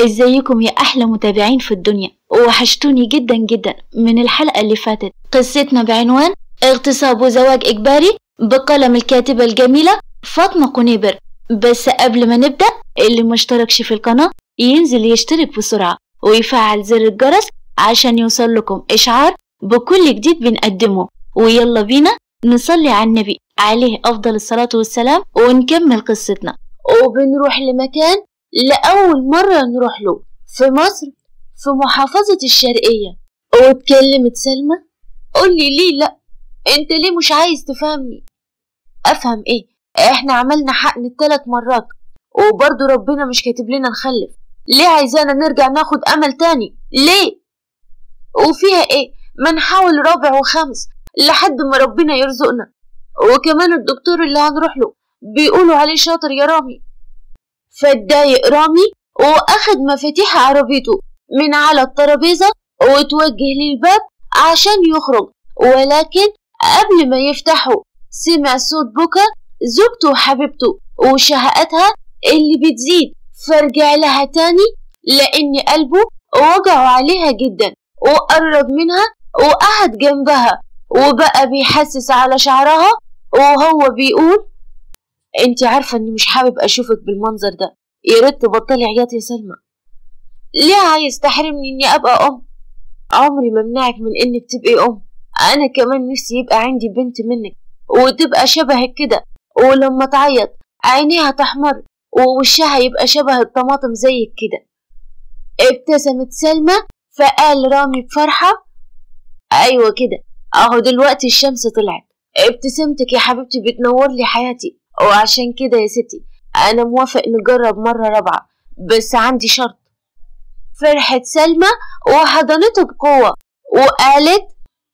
ازيكم يا احلى متابعين في الدنيا وحشتوني جدا جدا من الحلقة اللي فاتت قصتنا بعنوان اغتصاب وزواج اجباري بقلم الكاتبة الجميلة فاطمة قنيبر بس قبل ما نبدأ اللي مشتركش في القناة ينزل يشترك بسرعة ويفعل زر الجرس عشان يوصل لكم اشعار بكل جديد بنقدمه ويلا بينا نصلي على النبي عليه افضل الصلاة والسلام ونكمل قصتنا وبنروح لمكان لأول مرة نروح له في مصر في محافظة الشرقية واتكلمت سلمى قولي ليه لأ انت ليه مش عايز تفهمني افهم ايه احنا عملنا حقن الثلاث مرات وبرضه ربنا مش كاتب لنا نخلف ليه عايزانا نرجع ناخد امل تاني ليه وفيها ايه ما نحاول رابع وخامس لحد ما ربنا يرزقنا وكمان الدكتور اللي هنروح له بيقولوا عليه شاطر يا رامي فاتضايق رامي واخد مفاتيح عربيته من على الترابيزة وتوجه للباب عشان يخرج ولكن قبل ما يفتحه سمع صوت بكا زوجته وحبيبته وشهقتها اللي بتزيد فرجع لها تاني لأن قلبه وجعه عليها جدا وقرب منها وقعد جنبها وبقى بيحسس على شعرها وهو بيقول انت عارفة اني مش حابب اشوفك بالمنظر ده يا ريت تبطلي عياط يا سلمى ليه عايز تحرمني اني ابقى ام عمري ما منعك من انك تبقي ام انا كمان نفسي يبقى عندي بنت منك وتبقى شبهك كده ولما تعيط عينيها تحمر ووشها يبقى شبه الطماطم زيك كده ابتسمت سلمى فقال رامي بفرحة أيوة كده أهو دلوقتي الشمس طلعت ابتسامتك يا حبيبتي بتنور لي حياتي وعشان كده يا ستي أنا موافق نجرب مرة رابعة بس عندي شرط فرحت سلمى وحضنته بقوة وقالت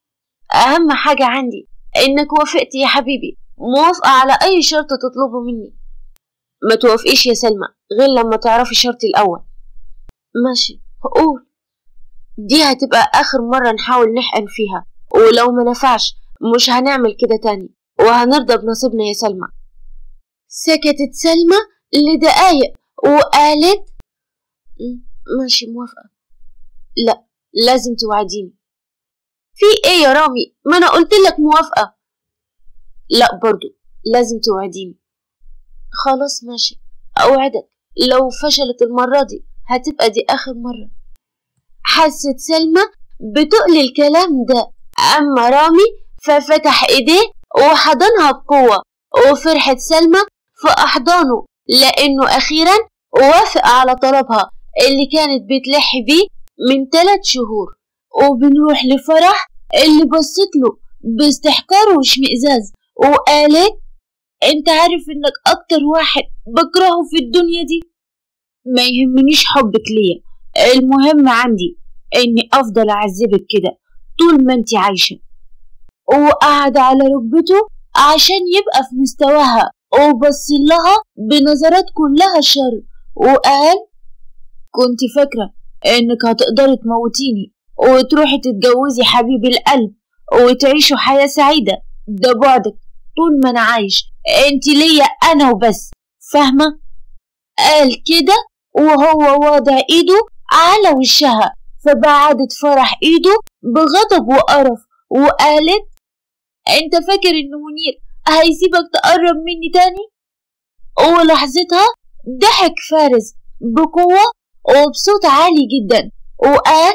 أهم حاجة عندي إنك وافقت يا حبيبي موافقة على أي شرط تطلبه مني ما توافقيش يا سلمى غير لما تعرفي شرطي الأول ماشي قول دي هتبقى آخر مرة نحاول نحقن فيها ولو ما نفعش مش هنعمل كده تاني وهنرضى بنصيبنا يا سلمى سكتت سلمى لدقايق وقالت ماشي موافقة لا لازم توعديني في ايه يا رامي ما انا قلت لك موافقة لا برضو لازم توعديني خلاص ماشي اوعدك لو فشلت المرة دي هتبقى دي اخر مرة حست سلمى بتقل الكلام ده اما رامي ففتح ايديه وحضنها بقوة وفرحت سلمى في احضانه لانه اخيرا وافق على طلبها اللي كانت بتلح بيه من ثلاث شهور وبنروح لفرح اللي بصت له باستحقار واشمئزاز وقالت انت عارف انك اكتر واحد بكرهه في الدنيا دي ما يهمنيش حبك ليا المهم عندي اني افضل اعذبك كده طول ما انت عايشة وقعد على ركبته عشان يبقى في مستواها وبص لها بنظرات كلها شر وقال كنت فاكرة انك هتقدري تموتيني وتروحي تتجوزي حبيب القلب وتعيشوا حياة سعيدة ده بعدك طول ما انا عايش انت ليا انا وبس فاهمة قال كده وهو واضع ايده على وشها فبعدت فرح ايده بغضب وقرف وقالت انت فاكر ان منير هيسيبك تقرب مني تاني ولحظتها ضحك فارس بقوة وبصوت عالي جدا وقال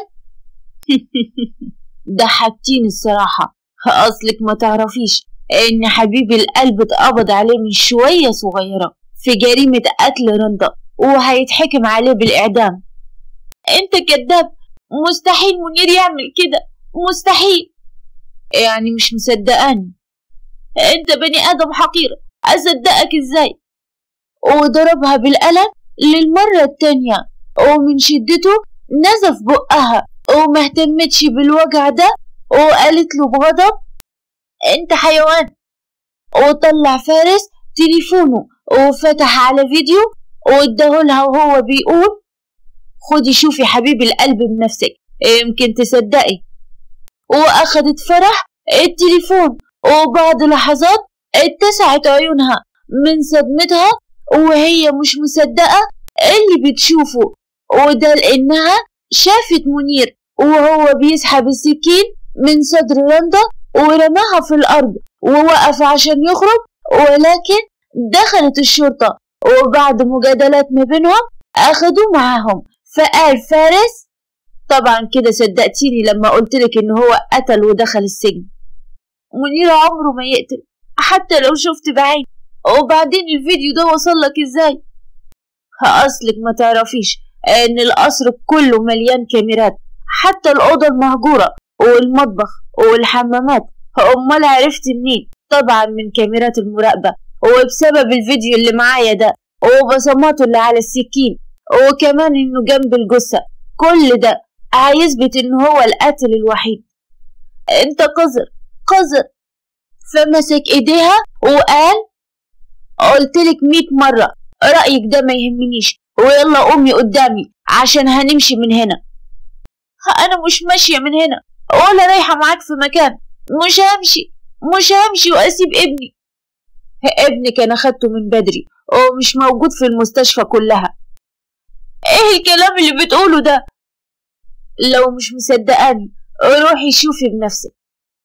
ضحكتيني الصراحة أصلك ما تعرفيش إن حبيب القلب اتقبض عليه من شوية صغيرة في جريمة قتل رندا وهيتحكم عليه بالإعدام أنت كذاب مستحيل منير يعمل كده مستحيل يعني مش مصدقاني انت بني ادم حقير اصدقك ازاي وضربها بالقلم للمرة التانية ومن شدته نزف بقها وما اهتمتش بالوجع ده وقالت له بغضب انت حيوان وطلع فارس تليفونه وفتح على فيديو واداهولها وهو بيقول خدي شوفي حبيب القلب بنفسك يمكن تصدقي واخدت فرح التليفون وبعد لحظات اتسعت عيونها من صدمتها وهي مش مصدقة اللي بتشوفه وده لأنها شافت منير وهو بيسحب السكين من صدر رندا ورماها في الأرض ووقف عشان يخرج ولكن دخلت الشرطة وبعد مجادلات ما بينهم أخدوه معاهم فقال فارس طبعا كده صدقتيني لما قلتلك إن هو قتل ودخل السجن منير عمره ما يقتل حتى لو شفت بعين وبعدين الفيديو ده وصلك ازاي أصلك ما تعرفيش إن القصر كله مليان كاميرات حتى الأوضة المهجورة والمطبخ والحمامات أمال عرفت منين طبعا من كاميرات المراقبة وبسبب الفيديو اللي معايا ده وبصماته اللي على السكين وكمان إنه جنب الجثة كل ده هيثبت إن هو القاتل الوحيد أنت قذر قذر فمسك إيديها وقال قلتلك ميت مرة رأيك ده ما يهمنيش ويلا قومي قدامي عشان هنمشي من هنا أنا مش ماشية من هنا ولا رايحة معاك في مكان مش همشي مش همشي وأسيب ابني ابنك أنا خدته من بدري ومش موجود في المستشفى كلها ايه الكلام اللي بتقوله ده لو مش مصدقاني روحي شوفي بنفسك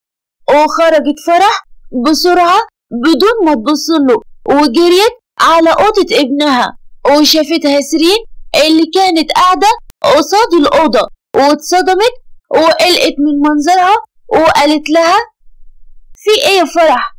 وخرجت فرح بسرعة بدون ما تبصله وجريت على أوضة ابنها وشافتها سرين اللي كانت قاعدة قصاد الأوضة واتصدمت وقلقت من منظرها وقالت لها في ايه يا فرح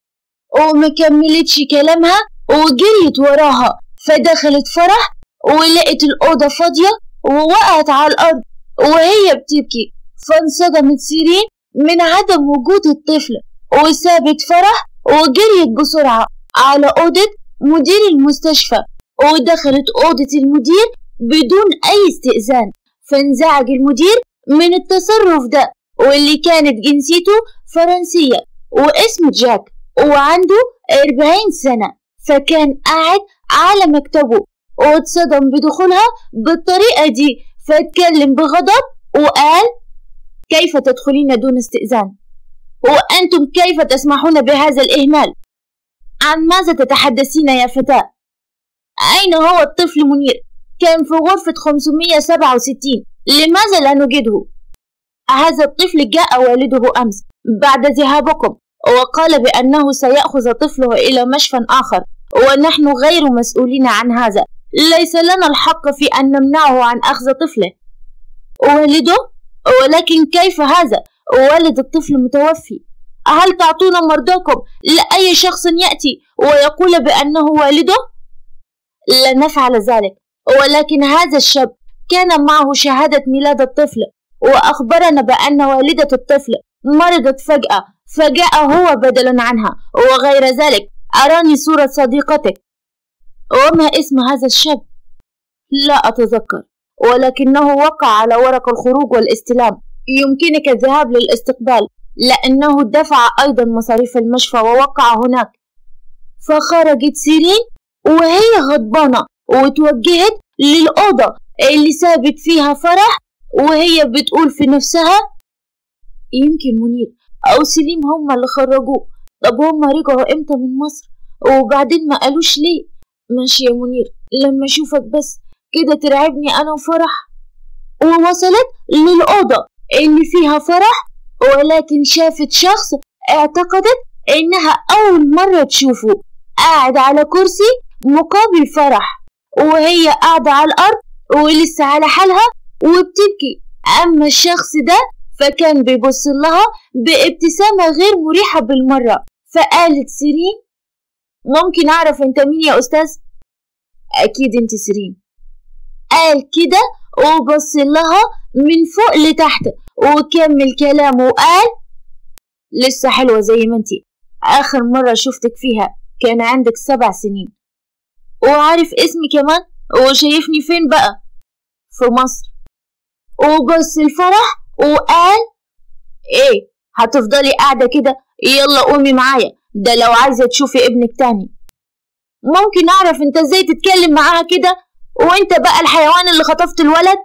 ومكملتش كلامها وجريت وراها فدخلت فرح ولقت الأوضة فاضية ووقعت على الأرض وهي بتبكي فانصدمت سيرين من عدم وجود الطفل وسابت فرح وجريت بسرعة على أوضة مدير المستشفى ودخلت أوضة المدير بدون أي استئذان فانزعج المدير من التصرف ده واللي كانت جنسيته فرنسية واسمه جاك وعنده أربعين سنة فكان قاعد على مكتبه واتصدم بدخولها بالطريقة دي فاتكلم بغضب وقال كيف تدخلين دون استئذان وأنتم كيف تسمحون بهذا الإهمال عن ماذا تتحدثين يا فتاة أين هو الطفل منير كان في غرفة 567 لماذا لا نجده هذا الطفل جاء والده أمس بعد ذهابكم وقال بأنه سيأخذ طفله إلى مشفى آخر ونحن غير مسؤولين عن هذا ليس لنا الحق في أن نمنعه عن أخذ طفله والده ولكن كيف هذا والد الطفل متوفي هل تعطون مرضاكم لأي شخص يأتي ويقول بأنه والده؟ لن نفعل ذلك ولكن هذا الشاب كان معه شهادة ميلاد الطفل وأخبرنا بأن والدة الطفل مرضت فجأة فجاء هو بدلا عنها وغير ذلك أراني صورة صديقتك وما اسم هذا الشاب؟ لا أتذكر ولكنه وقع على ورق الخروج والاستلام يمكنك الذهاب للاستقبال لأنه دفع أيضا مصاريف المشفى ووقع هناك فخرجت سيرين وهي غضبانة وتوجهت للأوضة اللي سابت فيها فرح وهي بتقول في نفسها يمكن منير أو سليم هما اللي خرجوه طب هما رجعوا امتى من مصر وبعدين ما قالوش ليه ماشي يا منير لما اشوفك بس كده ترعبني انا وفرح ووصلت للأوضة اللي فيها فرح ولكن شافت شخص اعتقدت انها اول مرة تشوفه قاعد على كرسي مقابل فرح وهي قاعدة على الأرض ولسه على حالها وبتبكي أما الشخص ده فكان بيبص لها بابتسامة غير مريحة بالمرة فقالت سيرين ممكن أعرف أنت مين يا أستاذ؟ أكيد أنت سيرين قال كده وبص لها من فوق لتحت وكمل كلامه وقال لسه حلوة زي ما انتي آخر مرة شفتك فيها كان عندك سبع سنين وعارف اسمي كمان وشايفني فين بقى في مصر وبص الفرح وقال ايه هتفضلي قاعدة كده يلا قومي معايا ده لو عايزة تشوفي ابنك تاني ممكن اعرف انت ازاي تتكلم معاها كده وانت بقى الحيوان اللي خطفت الولد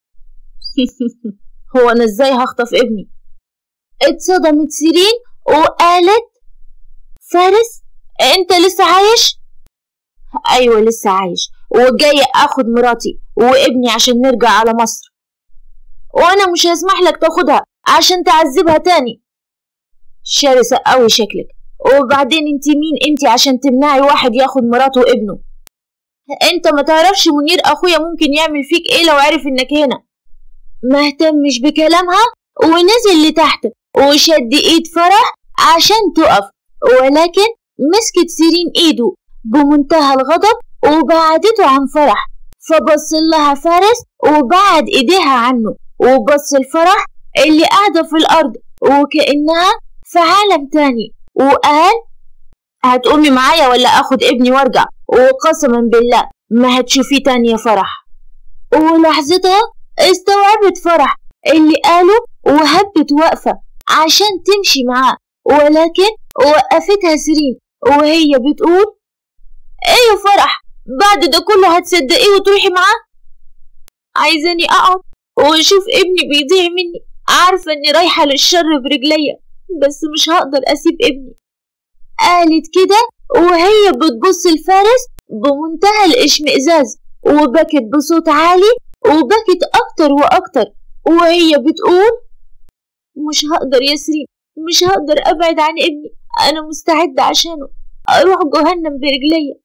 هو انا ازاي هخطف ابني اتصدمت سيرين وقالت فارس انت لسه عايش ايوه لسه عايش وجاي اخد مراتي وابني عشان نرجع على مصر وأنا مش هسمح لك تاخدها عشان تعذبها تاني شرسة قوي شكلك وبعدين انت مين انت عشان تمنعي واحد ياخد مراته وابنه انت ما تعرفش منير اخويا ممكن يعمل فيك ايه لو عرف انك هنا ما اهتمش بكلامها ونزل لتحت وشد ايد فرح عشان تقف ولكن مسكت سيرين ايده بمنتهى الغضب وبعدته عن فرح فبص لها فارس وبعد ايديها عنه وبص الفرح اللي قاعدة في الأرض وكأنها في عالم تاني وقال هتقومي معايا ولا اخد ابني وارجع وقسما بالله ما هتشوفيه تاني يا فرح ولحظتها استوعبت فرح اللي قاله وهبت واقفة عشان تمشي معاه ولكن وقفتها سيرين وهي بتقول ايه يا فرح بعد ده كله هتصدقيه وتروحي معاه عايزاني اقعد واشوف ابني بيضيع مني عارفة اني رايحة للشر برجليا بس مش هقدر اسيب ابني قالت كده وهي بتبص لفارس بمنتهى الاشمئزاز وبكت بصوت عالي وبكت اكتر واكتر وهي بتقول مش هقدر يا سرين مش هقدر ابعد عن ابني انا مستعدة عشانه اروح جهنم برجليا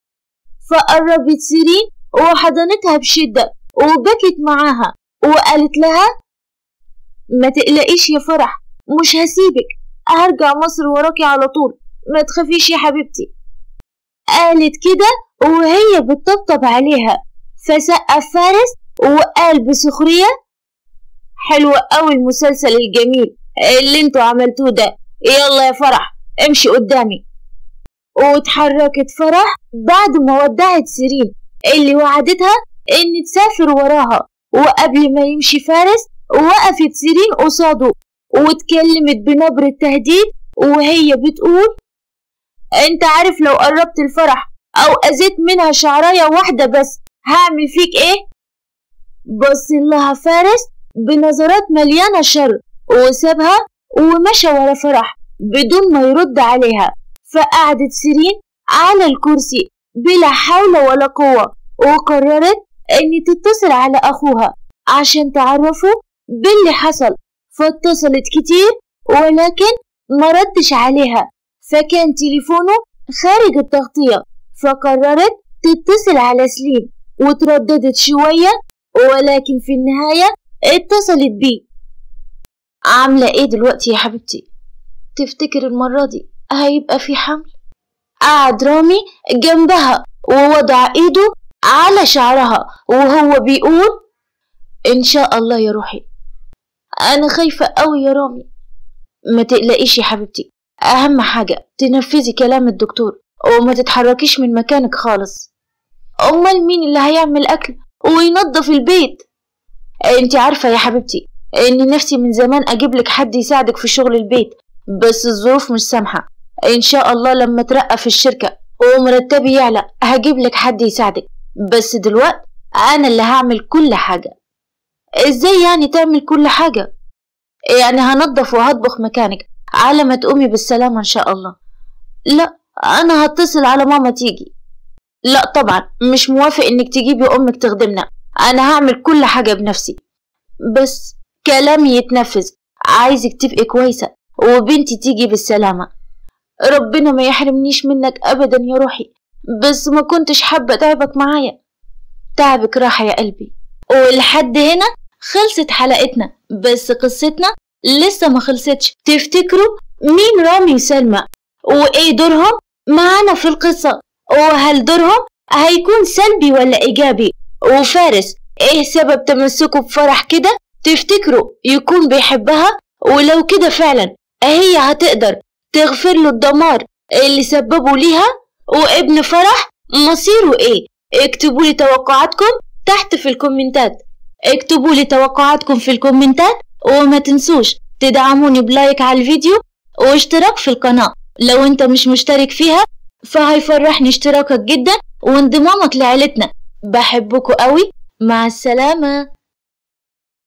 فقربت سيرين وحضنتها بشدة وبكت معاها وقالت لها ما تقلقيش يا فرح مش هسيبك هرجع مصر وراكي على طول ما تخافيش يا حبيبتي قالت كده وهي بتطبطب عليها فسقف فارس وقال بسخرية حلوة قوي المسلسل الجميل اللي انتوا عملتوه ده يلا يا فرح امشي قدامي واتحركت فرح بعد ما ودعت سيرين اللي وعدتها ان تسافر وراها وقبل ما يمشي فارس وقفت سيرين قصاده واتكلمت بنبرة تهديد وهي بتقول انت عارف لو قربت الفرح او اذيت منها شعراية واحدة بس هعمل فيك ايه بص لها فارس بنظرات مليانة شر وسابها ومشى ورا فرح بدون ما يرد عليها فقعدت سيرين على الكرسي بلا حول ولا قوة وقررت ان تتصل على اخوها عشان تعرفه باللي حصل فاتصلت كتير ولكن ما ردش عليها فكان تليفونه خارج التغطية فقررت تتصل على سليم وترددت شوية ولكن في النهاية اتصلت بيه عاملة ايه دلوقتي يا حبيبتي تفتكر المرة دي هيبقى في حمل قعد رامي جنبها ووضع ايده على شعرها وهو بيقول ان شاء الله يا روحي انا خايفة قوي يا رامي ما تقلقيش يا حبيبتي اهم حاجة تنفذي كلام الدكتور وما تتحركيش من مكانك خالص امال مين اللي هيعمل اكل وينظف البيت انت عارفة يا حبيبتي ان نفسي من زمان اجيب لك حد يساعدك في شغل البيت بس الظروف مش سامحة ان شاء الله لما ترقى في الشركة ومرتبي يعلى هجيب لك حد يساعدك بس دلوقتي انا اللي هعمل كل حاجة ازاي يعني تعمل كل حاجة يعني هنضف وهطبخ مكانك على ما تقومي بالسلامة ان شاء الله لا انا هتصل على ماما تيجي لا طبعا مش موافق انك تجيبي امك تخدمنا انا هعمل كل حاجة بنفسي بس كلامي يتنفذ عايزك تبقي كويسة وبنتي تيجي بالسلامة ربنا ما يحرمنيش منك ابدا يا روحي بس ما كنتش حابة تعبك معايا تعبك راحة يا قلبي ولحد هنا خلصت حلقتنا بس قصتنا لسه ما خلصتش تفتكروا مين رامي وسلمى وايه دورهم معانا في القصة وهل دورهم هيكون سلبي ولا ايجابي وفارس ايه سبب تمسكه بفرح كده تفتكروا يكون بيحبها ولو كده فعلا هي هتقدر تغفر له الدمار اللي سببه ليها وابن فرح مصيره ايه اكتبوا لي توقعاتكم تحت في الكومنتات اكتبوا لي توقعاتكم في الكومنتات وما تنسوش تدعموني بلايك على الفيديو واشتراك في القناة لو انت مش مشترك فيها فهيفرحني اشتراكك جدا وانضمامك لعيلتنا بحبكوا قوي مع السلامة